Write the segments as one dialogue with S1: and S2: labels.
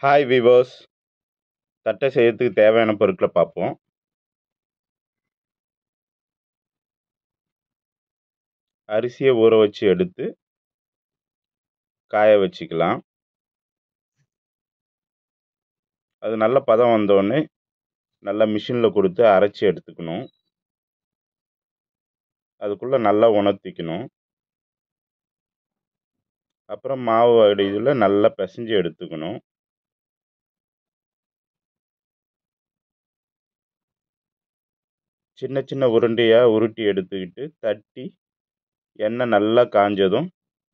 S1: hi விவோஸ் தட்டை செய்யறதுக்கு தேவையான பொருட்களை பார்ப்போம் அரிசியை ஊற வச்சு எடுத்து காய வச்சுக்கலாம் அது நல்ல பதம் வந்தோடனே நல்லா மிஷினில் கொடுத்து அரைச்சி எடுத்துக்கணும் அதுக்குள்ளே நல்லா உணர்த்திக்கணும் அப்புறம் மாவு இதில் நல்லா பிசைஞ்சு எடுத்துக்கணும் சின்ன சின்ன உருண்டையாக உருட்டி எடுத்துக்கிட்டு தட்டி எண்ணெய் நல்லா காஞ்சதும்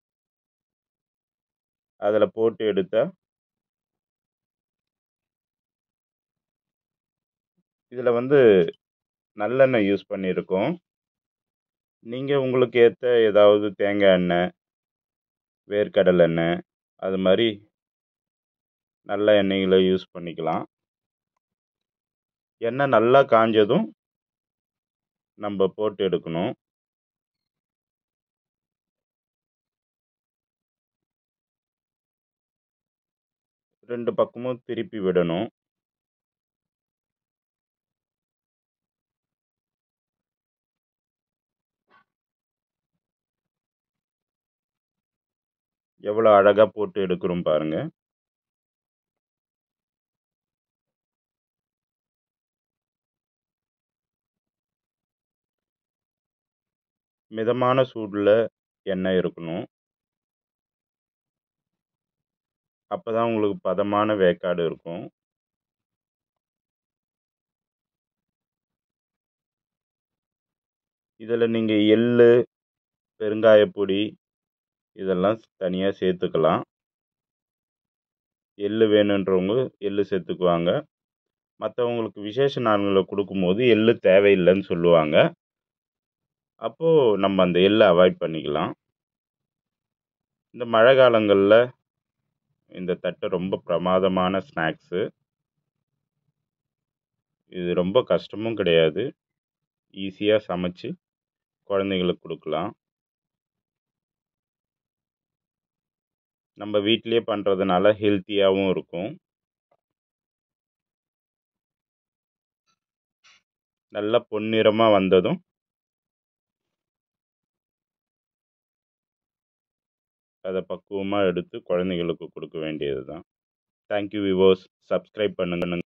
S1: அதில் போட்டு எடுத்தால் இதில் வந்து நல்லெண்ணெய் யூஸ் பண்ணியிருக்கோம் நீங்கள் உங்களுக்கு ஏற்ற ஏதாவது தேங்காய் எண்ணெய் வேர்க்கடலை எண்ணெய் அது மாதிரி நல்ல எண்ணெய்களை யூஸ் பண்ணிக்கலாம் எண்ணெய் நல்லா காஞ்சதும் நம்ம போட்டு எடுக்கணும் ரெண்டு பக்கமும் திருப்பி விடணும் எவ்வளோ அழகாக போட்டு எடுக்கிறோம் பாருங்கள் மிதமான சூடில் எண்ணெய் இருக்கணும் அப்போ தான் உங்களுக்கு பதமான வேக்காடு இருக்கும் இதில் நீங்கள் எள் பெருங்காயப்பொடி இதெல்லாம் தனியாக சேர்த்துக்கலாம் எள் வேணுன்றவங்க எள் சேர்த்துக்குவாங்க மற்றவங்களுக்கு விசேஷ நாள்களில் கொடுக்கும்போது எள் தேவையில்லைன்னு சொல்லுவாங்க அப்போது நம்ம அந்த எள்ளை அவாய்ட் பண்ணிக்கலாம் இந்த மழை காலங்களில் இந்த தட்டை ரொம்ப பிரமாதமான ஸ்நாக்ஸு இது ரொம்ப கஷ்டமும் கிடையாது ஈஸியாக சமைச்சு குழந்தைங்களுக்கு கொடுக்கலாம் நம்ம வீட்டிலே பண்ணுறதுனால ஹெல்த்தியாகவும் இருக்கும் நல்லா பொன்னிறமாக வந்ததும் அதை பக்குவமாக எடுத்து குழந்தைங்களுக்கு கொடுக்க வேண்டியது தான் தேங்க்யூ விவோஸ் சப்ஸ்கிரைப் பண்ணுங்க